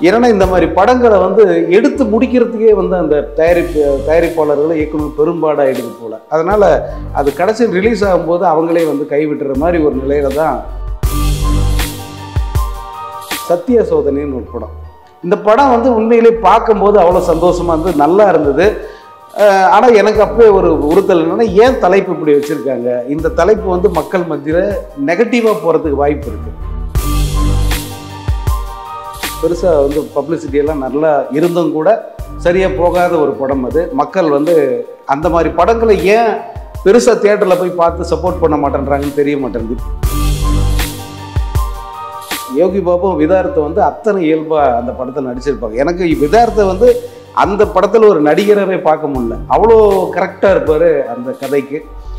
ஏன்னா இந்த மாதிரி படங்களை வந்து எடுத்து முடிக்கிறதுக்கே வந்து அந்த தயாரிப்பு தயாரிப்பாளர்கள் இயக்குனர் பெரும்பாடாயிடுது போல அதனால அது கடைசி ரிலீஸ் ஆகும்போது அவங்களே வந்து கைவிட்டுற மாதிரி ஒரு நிலையில தான் சத்திய சோதனைன்னு ஒரு படம் இந்த படம் வந்து உண்மையிலே பார்க்கும்போது அவ்வளோ சந்தோஷமா இருந்தது நல்லா இருந்தது அஹ் ஆனா எனக்கு அப்பவே ஒரு உறுத்தல் என்னன்னா ஏன் தலைப்பு இப்படி வச்சிருக்காங்க இந்த தலைப்பு வந்து மக்கள் மத்தியில் நெகட்டிவாக போகிறதுக்கு வாய்ப்பு இருக்கு பெருசாக வந்து பப்ளிசிட்டி எல்லாம் நல்லா இருந்தும் கூட சரியாக போகாத ஒரு படம் அது மக்கள் வந்து அந்த மாதிரி படங்களை ஏன் பெருசாக தியேட்டரில் போய் பார்த்து சப்போர்ட் பண்ண மாட்டேன்றாங்கன்னு தெரிய மாட்டேங்குது யோகி பாபு விதார்த்தை வந்து அத்தனை இயல்பாக அந்த படத்தில் நடிச்சிருப்பாங்க எனக்கு விதார்த்தை வந்து அந்த படத்தில் ஒரு நடிகரவே பார்க்க முடியல அவ்வளோ கரெக்டாக இருப்பார் அந்த கதைக்கு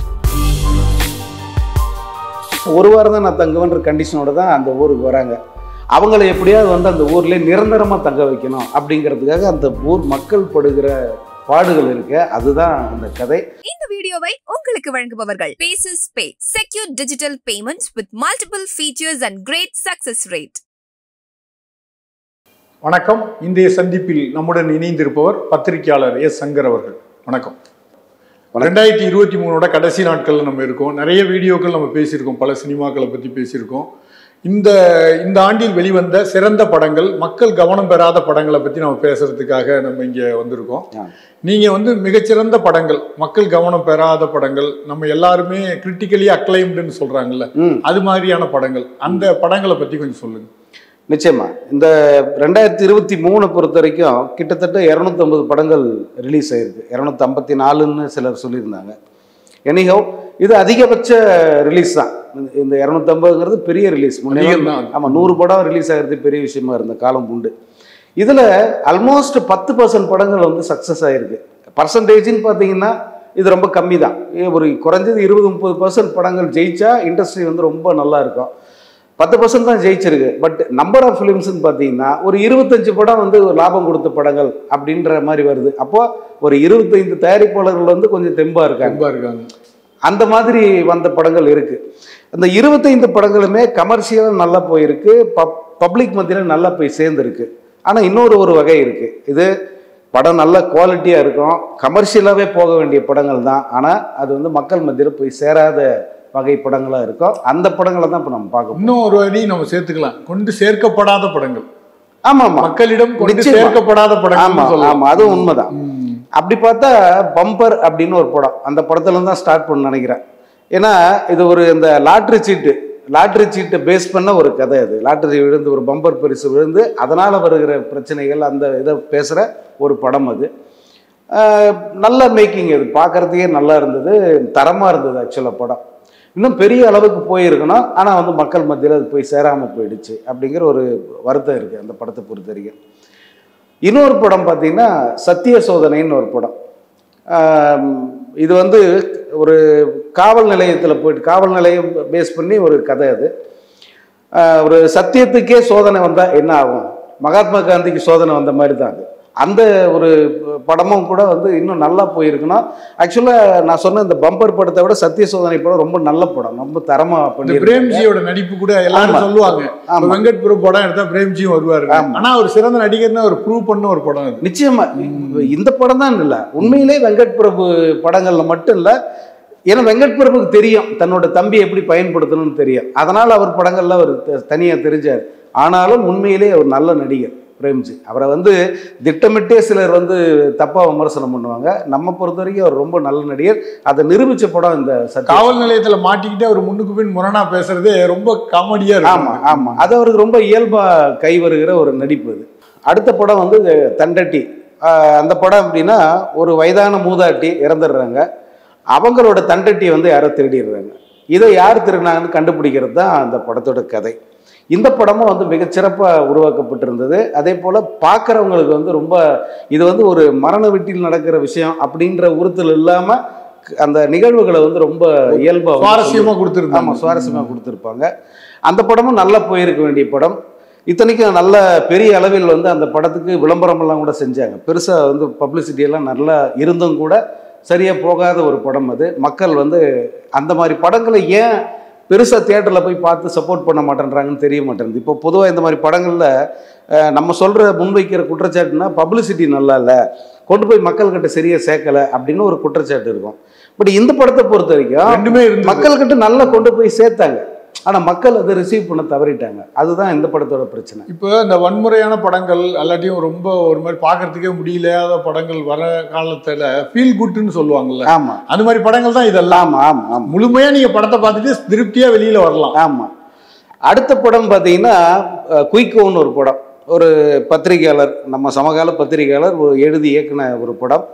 ஒரு வாரம் தான் நான் தங்குவேன்ற கண்டிஷனோட தான் அந்த ஊருக்கு வராங்க அவங்கள எப்படியாவது வந்து அந்த ஊர்லேயே நிரந்தரமாக தங்க வைக்கணும் அப்படிங்கிறதுக்காக அந்த ஊர் மக்கள் படுகிற பாடுகள் இருக்கு அதுதான் அந்த கதை இந்த வீடியோவை உங்களுக்கு வழங்குபவர்கள் பேசஸ் pay secure digital payments with multiple features and great success rate வணக்கம் இன்றைய சந்திப்பில் நம்முடன் இணைந்திருப்பவர் பத்திரிகையாளர் எஸ் சங்கர் அவர்கள் வணக்கம் ரெண்டாயிரத்தி இருபத்தி மூணோட கடைசி நாட்கள்ல நம்ம இருக்கோம் நிறைய வீடியோக்கள் நம்ம பேசியிருக்கோம் பல சினிமாக்களை பற்றி பேசியிருக்கோம் இந்த இந்த ஆண்டில் வெளிவந்த சிறந்த படங்கள் மக்கள் கவனம் பெறாத படங்களை பற்றி நம்ம பேசுறதுக்காக நம்ம இங்கே வந்திருக்கோம் ஆ. நீங்க வந்து மிகச்சிறந்த படங்கள் மக்கள் கவனம் பெறாத படங்கள் நம்ம எல்லாருமே கிரிட்டிக்கலி அக்ளைம்டுன்னு சொல்றாங்கல்ல ம் அது மாதிரியான படங்கள் அந்த படங்களை பற்றி கொஞ்சம் சொல்லுங்க நிச்சயமா இந்த ரெண்டாயிரத்தி இருபத்தி மூணு பொறுத்த வரைக்கும் கிட்டத்தட்ட இரநூத்தம்பது படங்கள் ரிலீஸ் ஆயிருக்கு இரநூத்தி ஐம்பத்தி நாலுன்னு சிலர் சொல்லியிருந்தாங்க எனிஹவ் இது அதிகபட்ச ரிலீஸ் தான் இந்த- இந்த இரநூத்தம்பதுங்கிறது பெரிய ரிலீஸ் அதிகம்தான். ஆமாம் நூறு படம் ரிலீஸ் ஆகிறது பெரிய விஷயமா இருந்த காலம் உண்டு இதில் ஆல்மோஸ்ட் பத்து பர்சன்ட் படங்கள் வந்து சக்ஸஸ் ஆகிருக்கு பர்சன்டேஜ்னு பார்த்தீங்கன்னா இது ரொம்ப கம்மி தான் ஒரு குறைஞ்சது இருபது முப்பது பர்சன்ட் படங்கள் ஜெயிச்சா இண்டஸ்ட்ரி வந்து ரொம்ப நல்லா இருக்கும் பத்து பர்சன்ட் தான் ஜெயிச்சிருக்கு பட் நம்பர் ஆஃப் ஃபிலிம்ஸ்னு பார்த்தீங்கன்னா ஒரு இருபத்தஞ்சு படம் வந்து ஒரு லாபம் கொடுத்த படங்கள் அப்படின்ற மாதிரி வருது அப்போ ஒரு இருபத்தைந்து தயாரிப்பாளர்கள் வந்து கொஞ்சம் தெம்பா இருக்காங்க ரொம்ப இருக்காங்க அந்த மாதிரி வந்த படங்கள் இருக்கு அந்த இருபத்தைந்து படங்களுமே கமர்ஷியலாக நல்லா போயிருக்கு பப் பப்ளிக் மத்தியில் நல்லா போய் சேர்ந்துருக்கு ஆனால் இன்னொரு ஒரு வகை இருக்கு இது படம் நல்ல குவாலிட்டியாக இருக்கும் கமர்ஷியலாகவே போக வேண்டிய படங்கள் தான் ஆனால் அது வந்து மக்கள் மத்தியில் போய் சேராத வகை படங்களாக இருக்கும் அந்த படங்களை தான் இப்போ நம்ம பார்க்க போறோம். இன்னும் ஒரு வரி நம்ம சேர்த்துக்கலாம் கொண்டு சேர்க்கப்படாத படங்கள் ஆமா ஆமா மக்களிடம் கொண்டு நிச்சயமா. சேர்க்கப்படாத ஆமா படங்கள் சொல்லலாம் ஆமா அதுவும் உண்மைதான் ம். அப்படி பார்த்தா பம்பர் அப்படின்னு ஒரு படம் அந்த படத்துல தான் ஸ்டார்ட் பண்ண நினைக்கிறேன் ஏன்னா இது ஒரு இந்த லாட்ரி சீட்டு லாட்ரி சீட்டை பேஸ் பண்ண ஒரு கதை அது லாட்ரி விழுந்து ஒரு பம்பர் பரிசு விழுந்து அதனால் வருகிற பிரச்சனைகள் அந்த இதை பேசுகிற ஒரு படம் அது ஆஹ் நல்ல மேக்கிங் அது பார்க்கறதுக்கே நல்லா இருந்தது தரமாக இருந்தது ஆக்சுவலாக படம் இன்னும் பெரிய அளவுக்கு போயிருக்கணும் ஆனால் வந்து மக்கள் மத்தியில் அது போய் சேராமல் போயிடுச்சு அப்படிங்கிற ஒரு வருத்தம் இருக்குது அந்த படத்தை பொறுத்த வரைக்கும் இன்னொரு படம் பார்த்தீங்கன்னா சத்திய சோதனைன்னு ஒரு படம் ஆம், இது வந்து ஒரு காவல் நிலையத்தில் போயிட்டு காவல் நிலையம் பேஸ் பண்ணி ஒரு கதை அது ஆஹ், ஒரு சத்தியத்துக்கே சோதனை வந்தால் என்ன ஆகும் மகாத்மா காந்திக்கு சோதனை வந்த மாதிரி தான் அது அந்த ஒரு படமும் கூட வந்து இன்னும் நல்லா போயிருக்கணும் ஆக்சுவலாக நான் சொன்ன இந்த பம்பர் படத்தை விட சத்திய சோதனை படம் ரொம்ப நல்ல படம் ரொம்ப தரமாக இந்த பண்ணி பிரேம்ஜியோட நடிப்பு கூட எல்லாரும் ஆமா. சொல்லுவாங்க இப்ப ஆமா. வெங்கட் பிரபு படம் எடுத்தா பிரேம்ஜியும் வருவாரு ஆமா. ஆனா ஒரு சிறந்த நடிகர்னு ஒரு ப்ரூவ் பண்ண ஒரு படம் அது நிச்சயமா இந்த படம் தான் இல்லை உண்மையிலே வெங்கட் பிரபு படங்கள்ல மட்டும் இல்லை ஏன்னா வெங்கட் பிரபுக்கு தெரியும் தன்னோட தம்பி எப்படி பயன்படுத்தணும்னு தெரியும் அதனால அவர் படங்கள்ல அவர் த- தனியா தெரிஞ்சார் ஆனாலும் உண்மையிலே அவர் நல்ல நடிகர் பிரேம்ஜி அவரை வந்து திட்டமிட்டே சிலர் வந்து தப்பா விமர்சனம் பண்ணுவாங்க நம்ம பொறுத்த வரைக்கும் அவர் ரொம்ப நல்ல நடிகர் அதை நிரூபிச்ச படம் இந்த சத்தியம் காவல் நிலையத்துல மாட்டிக்கிட்டு அவர் முன்னுக்கு பின் முரணா பேசுறதே ரொம்ப காமெடியா ஆமா இருக்கு ஆமா அது அவருக்கு ரொம்ப இயல்பா கை வருகிற ஒரு நடிப்பு அது அடுத்த படம் வந்து இது தண்டட்டி ஆஹ் அந்த படம் அப்படின்னா ஒரு வயதான மூதாட்டி இறந்துடுறாங்க அவங்களோட தண்டட்டியை வந்து யாரோ திருடிடுறாங்க இதை யார் திருடினாங்கன்னு கண்டுபிடிக்கிறது தான் அந்த படத்தோட கதை இந்த படமும் வந்து மிகச்சிறப்பாக உருவாக்கப்பட்டிருந்தது அதே போல் பார்க்குறவங்களுக்கு வந்து ரொம்ப இது வந்து ஒரு மரண வீட்டில் நடக்கிற விஷயம் அப்படின்ற உறுத்தல் இல்லாமல் அந்த நிகழ்வுகளை வந்து ரொம்ப இயல்பாக சுவாரஸ்யமா ஆமாம் கொடுத்துருந்தாங்க சுவாரஸ்யமாக கொடுத்துருப்பாங்க அந்த படமும் நல்லா போயிருக்க வேண்டிய படம் இத்தனைக்கும் நல்ல பெரிய அளவில் வந்து அந்த படத்துக்கு விளம்பரமெல்லாம் கூட செஞ்சாங்க பெருசாக வந்து பப்ளிசிட்டி எல்லாம் நல்லா இருந்தும் கூட சரியாக போகாத ஒரு படம் அது மக்கள் வந்து அந்த மாதிரி படங்களை ஏன் பெருசாக தியேட்டரில் போய் பார்த்து சப்போர்ட் பண்ண மாட்டேன்றாங்கன்னு தெரிய மாட்டேங்குது இப்போ பொதுவாக இந்த மாதிரி படங்களில் அஹ், நம்ம சொல்கிற முன்வைக்கிற குற்றச்சாட்டுனா பப்ளிசிட்டி நல்லா இல்லை கொண்டு போய் மக்கள்கிட்ட சரியாக சேர்க்கலை அப்படின்னு ஒரு குற்றச்சாட்டு இருக்கும் பட் இந்த படத்தை பொறுத்த வரைக்கும் ரெண்டுமே இருந்து மக்கள்கிட்ட நல்லா கொண்டு போய் சேர்த்தாங்க ஆனால் மக்கள் அதை ரிசீவ் பண்ண தவறிட்டாங்க அதுதான் இந்த படத்தோட பிரச்சனை இப்போ இந்த வன்முறையான படங்கள் எல்லாத்தையும் ரொம்ப ஒரு மாதிரி பார்க்கறதுக்கே முடியலையாத படங்கள் வர காலத்துல ஃபீல் குட்னு சொல்லுவாங்கல்ல ஆமாம் அந்த மாதிரி படங்கள் தான் இதெல்லாம் ஆமாம் ஆமாம் ஆமாம் முழுமையா நீங்க படத்தை பார்த்துட்டு திருப்தியா வெளியில வரலாம் ஆமாம் அடுத்த படம் பார்த்தீங்கன்னா அஹ், குயிக்கோன்னு ஒரு படம் ஒரு பத்திரிகையாளர் நம்ம சமகால பத்திரிகையாளர் ஒரு எழுதி இயக்குன ஒரு படம்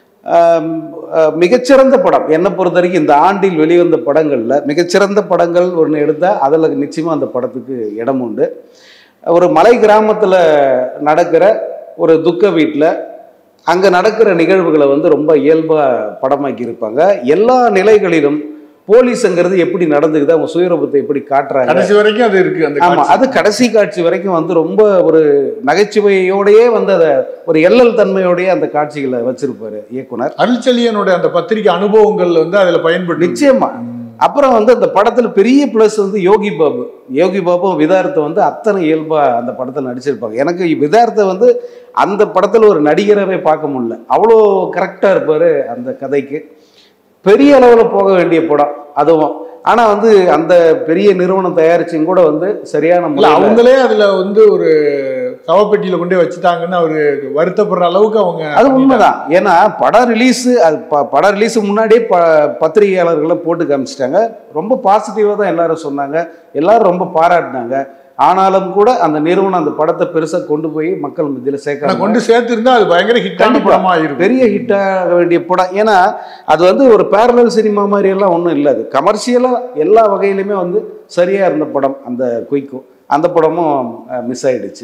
ஆம், அஹ், மிகச்சிறந்த படம் என்னை பொறுத்த வரைக்கும் இந்த ஆண்டில் வெளிவந்த படங்களில் மிகச்சிறந்த படங்கள் ஒன்று எடுத்தால் அதில் நிச்சயமாக அந்த படத்துக்கு இடம் உண்டு ஒரு மலை கிராமத்தில் நடக்கிற ஒரு துக்க வீட்டில் அங்கே நடக்கிற நிகழ்வுகளை வந்து ரொம்ப இயல்பாக படமாக்கி இருப்பாங்க எல்லா நிலைகளிலும் போலீஸுங்கிறது எப்படி நடந்துக்குது அவங்க சுயரூபத்தை எப்படி காட்டுறாங்க கடைசி வரைக்கும் அது இருக்கு அந்த ஆமா காட்சி. அது கடைசி காட்சி வரைக்கும் வந்து ரொம்ப ஒரு நகைச்சுவையோடயே வந்து அதை ஒரு எல்லல் தன்மையோடயே அந்த காட்சிகளை வச்சிருப்பாரு இயக்குனர் அருள்செழியனோட அந்த பத்திரிகை அனுபவங்கள் வந்து அதுல பயன்பட்டு நிச்சயமா அப்புறம் வந்து அந்த படத்துல பெரிய ப்ளஸ் வந்து யோகி பாபு யோகி பாபும் விதார்த்தை வந்து அத்தனை இயல்பா அந்த படத்துல நடிச்சிருப்பாங்க எனக்கு விதார்த்தை வந்து அந்த படத்துல ஒரு நடிகராகவே பார்க்க முடியல அவ்வளோ கரெக்டா இருப்பாரு அந்த கதைக்கு பெரிய அளவுல போக வேண்டிய படம் அதுவும் ஆனா வந்து அந்த பெரிய நிறுவனம் தயாரிச்சும் கூட வந்து சரியான இல்ல முறையில அவங்களே அதுல வந்து ஒரு சவப்பெட்டியில கொண்டு போய் வச்சுட்டாங்கன்னு அவரு வருத்தப்படுற அளவுக்கு அவங்க அது உண்மைதான் ஏன்னா படம் ரிலீஸ் அது ப- படம் ரிலீஸ் முன்னாடியே ப பத்திரிகையாளர்களை போட்டு காமிச்சிட்டாங்க ரொம்ப பாசிட்டிவாக தான் எல்லாரும் சொன்னாங்க எல்லாரும் ரொம்ப பாராட்டினாங்க ஆனாலும் கூட அந்த நிறுவனம் அந்த படத்தை பெருசாக கொண்டு போய் மக்கள் மத்தியில் ஆனா சேர்க்க கொண்டு சேர்த்திருந்தா அது பயங்கர ஹிட்டான கண்டிப்பா. படமா இருக்கும் பெரிய ஹிட் ஆக வேண்டிய படம் ஏன்னா அது வந்து ஒரு பேரலல் சினிமா மாதிரி எல்லாம் ஒன்றும் இல்லை அது கமர்ஷியலாக எல்லா வகையிலுமே வந்து சரியாக இருந்த படம் அந்த குயிக்கும் அந்த படமும் மிஸ் ஆயிடுச்சு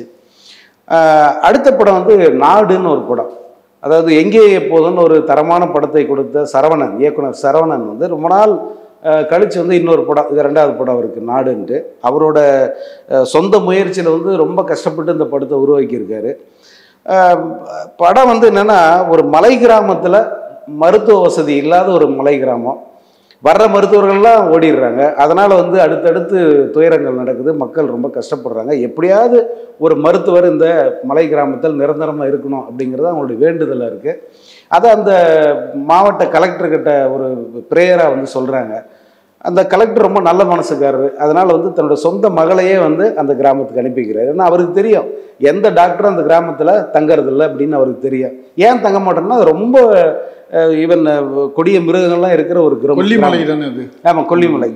அஹ், அடுத்த படம் வந்து நாடுன்னு ஒரு படம் அதாவது எங்கே எப்போதுன்னு ஒரு தரமான படத்தை கொடுத்த சரவணன் இயக்குனர் சரவணன் வந்து ரொம்ப நாள் அஹ், கழிச்சு வந்து இன்னொரு படம் இது ரெண்டாவது படம் இருக்குது நாடுன்ட்டு அவரோட அஹ், சொந்த முயற்சியில் வந்து ரொம்ப கஷ்டப்பட்டு இந்த படத்தை உருவாக்கியிருக்காரு அஹ், படம் வந்து என்னன்னா ஒரு மலை கிராமத்தில் மருத்துவ வசதி இல்லாத ஒரு மலை கிராமம் வர்ற மருத்துவர்கள்லாம் ஓடிடுறாங்க அதனால் வந்து அடுத்தடுத்து துயரங்கள் நடக்குது மக்கள் ரொம்ப கஷ்டப்படுறாங்க எப்படியாவது ஒரு மருத்துவர் இந்த மலை கிராமத்தில் நிரந்தரமாக இருக்கணும் அப்படிங்கிறது அவங்களுடைய வேண்டுதலாக இருக்குது அதை அந்த மாவட்ட கலெக்டர்கிட்ட ஒரு ப்ரேயராக வந்து சொல்கிறாங்க அந்த கலெக்டர் ரொம்ப நல்ல மனசுக்காரரு அதனால் வந்து தன்னோட சொந்த மகளையே வந்து அந்த கிராமத்துக்கு அனுப்பிக்கிறாரு ஏன்னா அவருக்கு தெரியும் எந்த டாக்டரும் அந்த கிராமத்தில் தங்கறதில்ல அப்படின்னு அவருக்கு தெரியும் ஏன் தங்க மாட்டோம்னா அது ரொம்ப ஈவன் கொடிய மிருகங்கள்லாம் இருக்கிற ஒரு கிராமம் கொல்லிமலை தானே அது ஆமா கொல்லிமலை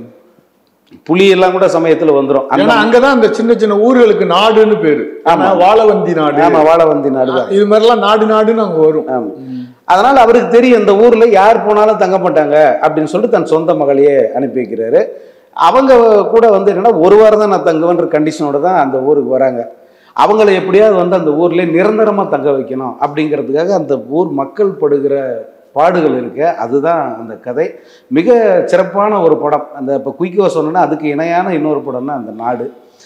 புலி எல்லாம் கூட சமயத்துல வந்துரும் அந்த ஏன்னா அங்கதான் அந்த சின்ன சின்ன ஊர்களுக்கு நாடுன்னு பேரு ஆமா. ஆமா வாழவந்தி நாடு ஆமா வாழவந்தி நாடுதான் இது மாதிரிலாம் நாடு நாடுன்னு அங்க வரும் ஆமா அதனால அவருக்கு தெரியும் இந்த ஊர்ல யார் போனாலும் தங்க மாட்டாங்க அப்படின்னு சொல்லிட்டு தன் சொந்த மகளையே அனுப்பி வைக்கிறாரு அவங்க கூட வந்து என்னன்னா ஒரு வாரம் தான் நான் தங்குவேன்ற கண்டிஷனோட தான் அந்த ஊருக்கு வராங்க அவங்கள எப்படியாவது வந்து அந்த ஊர்லயே நிரந்தரமா தங்க வைக்கணும் அப்படிங்கிறதுக்காக அந்த ஊர் மக்கள் படுகிற பாடுகள் இருக்கு அதுதான் அந்த கதை மிக சிறப்பான ஒரு படம் அந்த இப்போ குயிக்கோ சொன்னோன்னா அதுக்கு இணையான இன்னொரு படம்னா அந்த நாடு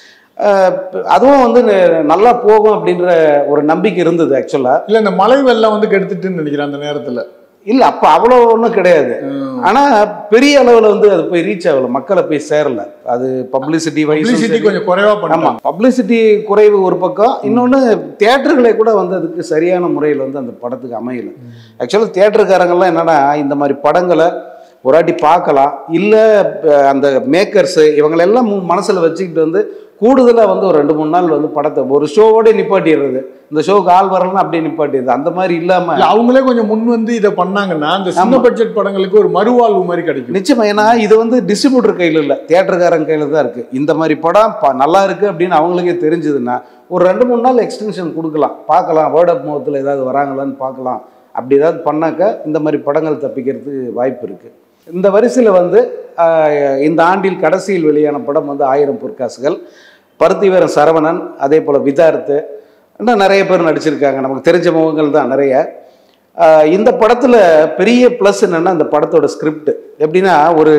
அஹ் அதுவும் வந்து ந- நல்லா போகும் அப்படின்ற ஒரு நம்பிக்கை இருந்தது ஆக்சுவலாக இல்ல இந்த மலை வெள்ளம் வந்து கெடுத்துட்டுன்னு நினைக்கிறேன் அந்த நேரத்துல இல்லை அப்போ அவ்வளோ ஒன்றும் கிடையாது ம். ஆனால் பெரிய அளவில் வந்து அது போய் ரீச் ஆகல மக்களை போய் சேரல அது பப்ளிசிட்டி பப்ளிசிட்டி வைஸ் கொஞ்சம் குறைவா ஆமாம் பண்ணாங்க பப்ளிசிட்டி குறைவு ஒரு பக்கம் இன்னொன்று தியேட்டர்களே கூட வந்து அதுக்கு சரியான முறையில் வந்து அந்த படத்துக்கு அமையல ஆக்சுவலாக தியேட்டருக்காரங்கெல்லாம் என்னன்னா இந்த மாதிரி படங்களை ஒரு வாட்டி பார்க்கலாம் இல்லை அந்த மேக்கர்ஸு இவங்களெல்லாம் மனசில் வச்சுக்கிட்டு வந்து கூடுதலாக வந்து ஒரு ரெண்டு மூணு நாள் வந்து படத்தை ஒரு ஷோவோட நிப்பாட்டிடுறது இந்த ஷோவுக்கு ஆள் வரலன்னா அப்படியே நிப்பாட்டிடுது அந்த மாதிரி இல்லாமல் இல்ல அவங்களே கொஞ்சம் முன் வந்து இதை பண்ணாங்கன்னா அந்த சின்ன ஆமா. பட்ஜெட் படங்களுக்கு ஒரு மறுவாழ்வு மாதிரி கிடைக்கும் நிச்சயமா ஏன்னா இது வந்து டிஸ்ட்ரிபியூட்டர் கையில் இல்லை தியேட்டருக்காரங்க கையில் தான் இருக்குது இந்த மாதிரி படம் ப- நல்லா இருக்குது அப்படின்னு அவங்களுக்கே தெரிஞ்சதுன்னா ஒரு ரெண்டு மூணு நாள் எக்ஸ்டென்ஷன் கொடுக்கலாம் பார்க்கலாம் வேர்ட் ஆஃப் மவுத்தில் ஏதாவது வராங்களான்னு பார்க்கலாம் அப்படி ஏதாவது பண்ணாக்க இந்த மாதிரி படங்கள் தப்பிக்கிறதுக்கு வாய்ப்பு இருக்குது இந்த வரிசையில் வந்து ஆஹ், இந்த ஆண்டில் கடைசியில் வெளியான படம் வந்து ஆயிரம் பொற்காசுகள் பருத்திவீரன் சரவணன் அதே போல் விதார்த்து இன்னும் நிறைய பேர் நடிச்சிருக்காங்க நமக்கு தெரிஞ்ச முகங்கள் தான் நிறைய ஆஹ் இந்த படத்தில் பெரிய ப்ளஸ் என்னென்னா அந்த படத்தோட ஸ்கிரிப்ட் எப்படின்னா ஒரு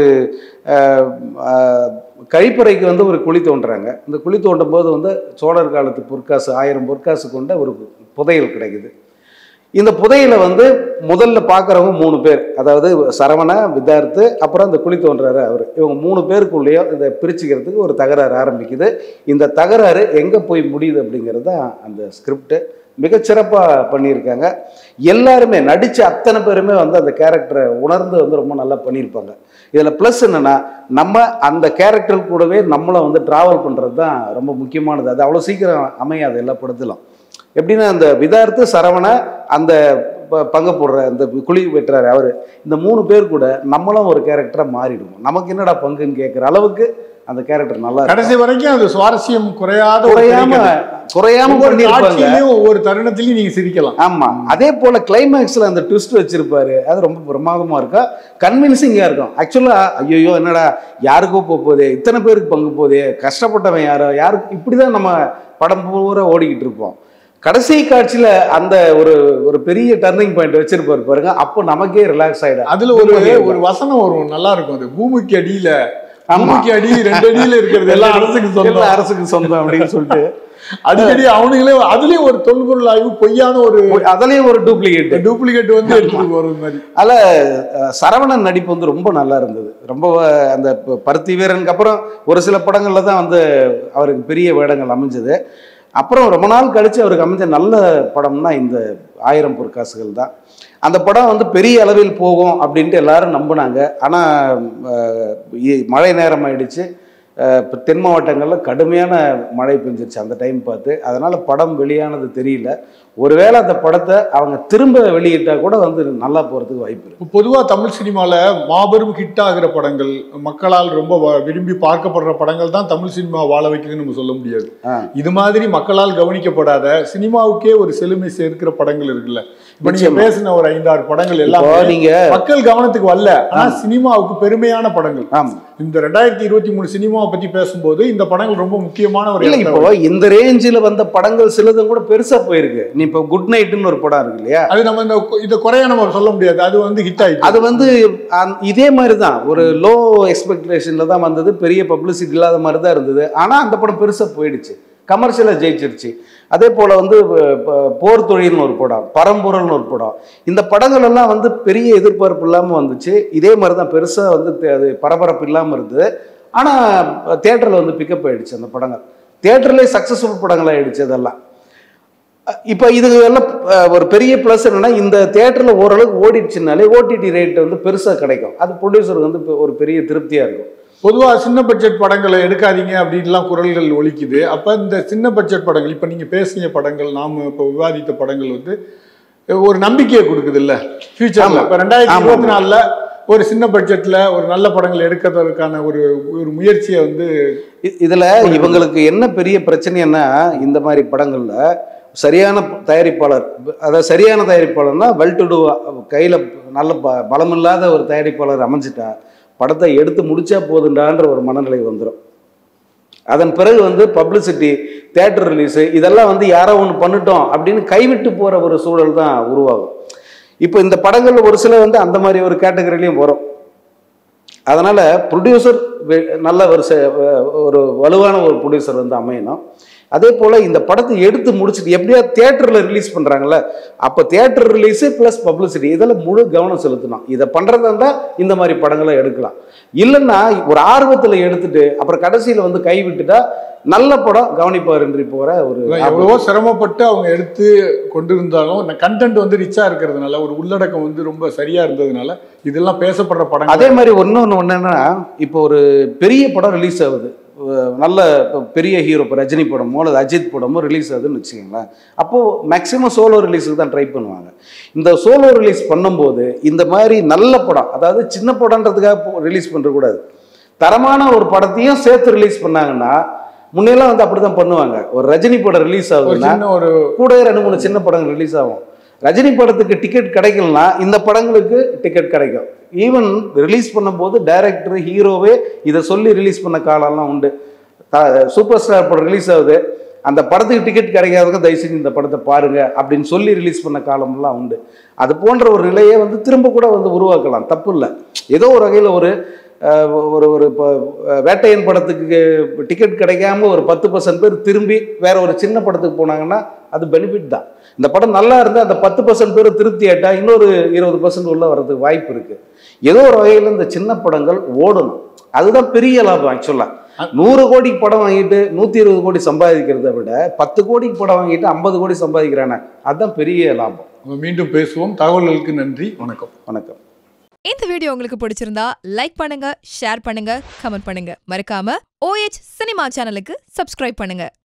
ஆஹ் ஆஹ் கழிப்பறைக்கு வந்து ஒரு குழி தோண்டுறாங்க இந்த குழி தோண்டும் போது வந்து சோழர் காலத்து பொற்காசு ஆயிரம் பொற்காசு கொண்ட ஒரு புதையல் கிடைக்குது இந்த புதையில வந்து முதல்ல பார்க்குறவங்க மூணு பேர் அதாவது சரவண வித்தார்த்து அப்புறம் இந்த குழி தோன்றாரு அவர் இவங்க மூணு பேருக்குள்ளேயோ இதை பிரிச்சுக்கிறதுக்கு ஒரு தகராறு ஆரம்பிக்குது இந்த தகராறு எங்கே போய் முடியுது அப்படிங்கிறது தான் அந்த ஸ்கிரிப்ட் மிகச்சிறப்பாக பண்ணியிருக்காங்க எல்லாருமே நடித்த அத்தனை பேருமே வந்து அந்த கேரக்டரை உணர்ந்து வந்து ரொம்ப நல்லா பண்ணியிருப்பாங்க இதில் ப்ளஸ் என்னென்னா நம்ம அந்த கேரக்டர் கூடவே நம்மளை வந்து ட்ராவல் பண்ணுறது தான் ரொம்ப முக்கியமானது அது அவ்வளோ சீக்கிரம் அமையாது எல்லா படத்திலும் எப்படின்னா அந்த விதார்த்து சரவண அந்த ப- பங்கு போடுற அந்த குழி வெட்டுறாரு அவர் இந்த மூணு பேர் கூட நம்மளும் ஒரு கேரக்டராக மாறிடுவோம் நமக்கு என்னடா பங்குன்னு கேட்குற அளவுக்கு அந்த கேரக்டர் நல்லா இருக்கும். கடைசி வரைக்கும் அது சுவாரஸ்யம் குறையாத ஒரு குறையாம திரைக்கதை. குறையாம ஒவ்வொரு பண்ணியிருப்பாங்க காட்சியிலையும் ஒவ்வொரு தருணத்திலையும் நீங்க சிரிக்கலாம் ஆமா அதே போல கிளைமேக்ஸ்ல அந்த ட்விஸ்ட் வச்சிருப்பாரு அது ரொம்ப பிரமாதமா இருக்கும் கன்வின்சிங்கா இருக்கும் ஆக்சுவலா ஐயோ என்னடா யாருக்கோ போக போதே இத்தனை பேருக்கு பங்கு போதே கஷ்டப்பட்டவன் யாரோ யாருக்கு இப்படிதான் நம்ம படம் பூரா ஓடிக்கிட்டு இருப்போம் கடைசி காட்சியில அந்த ஒரு ஒரு பெரிய டர்னிங் பாயிண்ட் வச்சிருப்பாரு பாருங்க அப்போ நமக்கே ரிலாக்ஸ் ஆயிடும் அதுல ஒரு ஒரு வசனம் வரும் நல்லா இருக்கும் அது பூமிக்கு அடியில ஆமா. பூமிக்கு அடி ரெண்டு அடியில இருக்கிறது எல்லாம் அரசுக்கு எல்லாம் சொந்தம் அரசுக்கு சொந்தம் அப்படின்னு சொல்லிட்டு அடிக்கடி அவனுங்களே அதுலயும் ஒரு தொல்பொருள் ஆய்வு பொய்யான ஒரு அதுலயும் ஒரு டூப்ளிகேட் டூப்ளிகேட் வந்து எடுத்துட்டு வரும் மாதிரி அதில் அஹ், சரவணன் நடிப்பு வந்து ரொம்ப நல்லா இருந்தது ரொம்ப அஹ், அந்த ப- பருத்தி வீரனுக்கு அப்புறம் ஒரு சில படங்கள்ல தான் வந்து அவருக்கு பெரிய வேடங்கள் அமைஞ்சது அப்புறம் ரொம்ப நாள் கழிச்சு அவருக்கு அமைஞ்ச நல்ல படம்னா இந்த ஆயிரம் பொற்காசுகள் தான் அந்த படம் வந்து பெரிய அளவில் போகும் அப்படின்ட்டு எல்லாரும் நம்பினாங்க ஆனால் மழை நேரம் ஆயிடுச்சு அஹ், இப்ப தென் மாவட்டங்களில் கடுமையான மழை பெஞ்சிருச்சு அந்த டைம் பார்த்து அதனால் படம் வெளியானது தெரியல ஒருவேளை அந்த படத்தை அவங்க திரும்ப வெளியிட்டா கூட வந்து நல்லா போகிறதுக்கு வாய்ப்பு இருக்கு இப்போ பொதுவா தமிழ் சினிமால மாபெரும் ஹிட் ஆகிற படங்கள் மக்களால் ரொம்ப வ- விரும்பி பார்க்கப்படுற படங்கள் தான் தமிழ் சினிமா வாழ வைக்குதுன்னு நம்ம சொல்ல முடியாது ஆ. இது மாதிரி மக்களால் கவனிக்கப்படாத சினிமாவுக்கே ஒரு செழுமை சேர்க்கிற படங்கள் இருக்குல்ல இப்ப நீங்க நிச்சயமா. பேசின ஒரு ஐந்தாறு படங்கள் இப்போ எல்லாமே நீங்க மக்கள் கவனத்துக்கு வரல ஆனா சினிமாவுக்கு பெருமையான படங்கள் ஆமா இந்த ரெண்டாயிரத்தி இருபத்தி மூணு சினிமாவை பத்தி பேசும்போது இந்த படங்கள் ரொம்ப முக்கியமான ஒரு இல்ல இடத்துல இப்போ இந்த ரேஞ்சில் வந்த படங்கள் சிலதும் கூட பெருசா போயிருக்கு நீ இப்போ குட் நைட்னு ஒரு படம் இருக்கு இல்லையா அது நம்ம இந்த இதை குறைய நம்ம சொல்ல முடியாது அது வந்து ஹிட் ஆயிடுச்சு அது வந்து அந்த- இதே மாதிரி தான் ஒரு லோ எக்ஸ்பெக்டேஷனில் தான் வந்தது பெரிய பப்ளிசிட்டி இல்லாத மாதிரி தான் இருந்தது ஆனால் அந்த படம் பெருசாக போயிடுச்சு கமர்ஷியலாக ஜெயிச்சிருச்சு அதே போல் வந்து ப- ப- போர் தொழில்னு ஒரு படம் பரம்பொருள்னு ஒரு படம் இந்த படங்கள் எல்லாம் வந்து பெரிய எதிர்பார்ப்பு இல்லாமல் வந்துச்சு இதே மாதிரி தான் பெருசாக வந்து தே- அது பரபரப்பு இல்லாமல் இருந்தது ஆனால் தேட்டரில் வந்து பிக்கப் ஆயிடுச்சு அந்த படங்கள் தேட்டர்லேயே சக்ஸஸ்ஃபுல் படங்களாக ஆயிடுச்சு அதெல்லாம் இப்போ இது எல்லாம் அஹ், ஒரு பெரிய ப்ளஸ் என்னன்னா இந்த தேட்டரில் ஓரளவுக்கு ஓடிடுச்சுனாலே ஓடிடி ரேட் வந்து பெருசாக கிடைக்கும் அது ப்ரொடியூசருக்கு வந்து பெ- ஒரு பெரிய திருப்தியாக இருக்கும் பொதுவா சின்ன பட்ஜெட் படங்களை எடுக்காதீங்க அப்படின்லாம் குரல்கள் ஒலிக்குது அப்ப இந்த சின்ன பட்ஜெட் படங்கள் இப்ப நீங்க பேசிய படங்கள் நாம இப்ப விவாதித்த படங்கள் வந்து ஒரு நம்பிக்கையை கொடுக்குது இல்ல ஃபியூச்சர்ல ஆமா. இப்ப ரெண்டாயிரத்தி ஆமா. இருபத்தி நாலுல ஒரு சின்ன பட்ஜெட்ல ஒரு நல்ல படங்கள் எடுக்கிறதுக்கான ஒரு ஒரு முயற்சியை வந்து இ- இதுல இவங்களுக்கு என்ன பெரிய பிரச்சனைன்னா இந்த மாதிரி படங்கள்ல சரியான ப- தயாரிப்பாளர் அதாவது சரியான தயாரிப்பாளர்னா வெல் டு டூ கையில் நல்ல ப பலமில்லாத ஒரு தயாரிப்பாளர் அமைஞ்சிட்டா படத்தை எடுத்து முடிச்சா போதுண்டான்ற ஒரு மனநிலை வந்துடும் அதன் பிறகு வந்து பப்ளிசிட்டி தேட்டர் ரிலீஸு இதெல்லாம் வந்து யாரோ ஒன்று பண்ணிட்டோம் அப்படின்னு கைவிட்டு போகிற ஒரு சூழல் தான் உருவாகும் இப்போ இந்த படங்கள் ஒரு சில வந்து அந்த மாதிரி ஒரு கேட்டகரிலையும் வரும் அதனால் ப்ரொடியூசர் நல்ல ஒரு செ- ஒரு வலுவான ஒரு ப்ரொடியூசர் வந்து அமையணும் அதே போல் இந்த படத்தை எடுத்து முடிச்சுட்டு எப்படியா தேட்டரில் ரிலீஸ் பண்ணுறாங்கல்ல அப்போ தேட்டர் ரிலீஸு ப்ளஸ் பப்ளிசிட்டி இதில் முழு கவனம் செலுத்தணும் இதை பண்ணுறதா இருந்தால் இந்த மாதிரி படங்களை எடுக்கலாம் இல்லைன்னா ஒரு ஆர்வத்தில் எடுத்துட்டு அப்புறம் கடைசியில் வந்து கை விட்டுட்டா நல்ல படம் கவனிப்பாரின்றி போகிற ஒரு எவ்வளவோ சிரமப்பட்டு அவங்க எடுத்து கொண்டு இருந்தாலும் கண்டென்ட் வந்து ரிச்சா இருக்கிறதுனால ஒரு உள்ளடக்கம் வந்து ரொம்ப சரியா இருந்ததுனால இதெல்லாம் பேசப்படுற படங்கள் அதே மாதிரி இன்னொன்று என்னன்னா இப்போ ஒரு பெரிய படம் ரிலீஸ் ஆகுது அஹ் நல்ல இப்ப பெரிய ஹீரோ இப்போ ரஜினி படமோ அல்லது அஜித் படமோ ரிலீஸ் ஆகுதுன்னு வச்சுக்கோங்களேன் அப்போது மேக்ஸிமம் சோலோ ரிலீஸுக்கு தான் ட்ரை பண்ணுவாங்க இந்த சோலோ ரிலீஸ் பண்ணும்போது இந்த மாதிரி நல்ல படம் அதாவது சின்ன படன்றதுக்காக ரிலீஸ் பண்ணுறக்கூடாது தரமான ஒரு படத்தையும் சேர்த்து ரிலீஸ் பண்ணாங்கன்னா முன்னெல்லாம் வந்து அப்படி தான் பண்ணுவாங்க ஒரு ரஜினி படம் ரிலீஸ் ஒரு ஆகுதுன்னா சின்ன ஒரு கூட ரெண்டு மூணு சின்ன படங்கள் ரிலீஸ் ஆகும் ரஜினி படத்துக்கு டிக்கெட் கிடைக்கலனா இந்த படங்களுக்கு டிக்கெட் கிடைக்கும் ஈவன் ரிலீஸ் பண்ணும்போது டைரக்டர் ஹீரோவே இதை சொல்லி ரிலீஸ் பண்ண காலம்லாம் உண்டு சூப்பர் ஸ்டார் படம் ரிலீஸ் ஆகுது அந்த படத்துக்கு டிக்கெட் கிடைக்காதவங்க தயவு செஞ்சு இந்த படத்தை பாருங்க அப்படின்னு சொல்லி ரிலீஸ் பண்ண காலம்லாம் உண்டு அது போன்ற ஒரு நிலையை வந்து திரும்ப கூட வந்து உருவாக்கலாம் தப்பு இல்லை ஏதோ ஒரு வகையில் ஒரு அஹ், ஒரு ஒரு இப்போ அஹ், வேட்டையன் படத்துக்கு டிக்கெட் கிடைக்காம ஒரு பத்து பர்சன்ட் பேர் திரும்பி வேற ஒரு சின்ன படத்துக்கு போனாங்கன்னா அது பெனிஃபிட் தான் இந்த படம் நல்லா இருந்தால் அந்த பத்து பர்சன்ட் பேர் திருப்தி ஆயிட்டா இன்னொரு இருபது பர்சன்ட் உள்ள வர்றதுக்கு வாய்ப்பு இருக்கு ஏதோ ஒரு வகையில் இந்த சின்ன படங்கள் ஓடணும் அதுதான் பெரிய லாபம் ஆக்சுவலாக நூறு கோடிக்கு படம் வாங்கிட்டு நூற்றி இருபது கோடி சம்பாதிக்கிறத விட பத்து கோடிக்கு படம் வாங்கிட்டு ஐம்பது கோடி சம்பாதிக்கிறானே அதுதான் பெரிய லாபம் நம்ம மீண்டும் பேசுவோம் தகவல்களுக்கு நன்றி வணக்கம் வணக்கம் இந்த வீடியோ உங்களுக்கு பிடிச்சிருந்தா லைக் பண்ணுங்க ஷேர் பண்ணுங்க கமெண்ட் பண்ணுங்க மறக்காம ஓஎச் சினிமா சேனலுக்கு சப்ஸ்கிரைப் பண்ணுங்க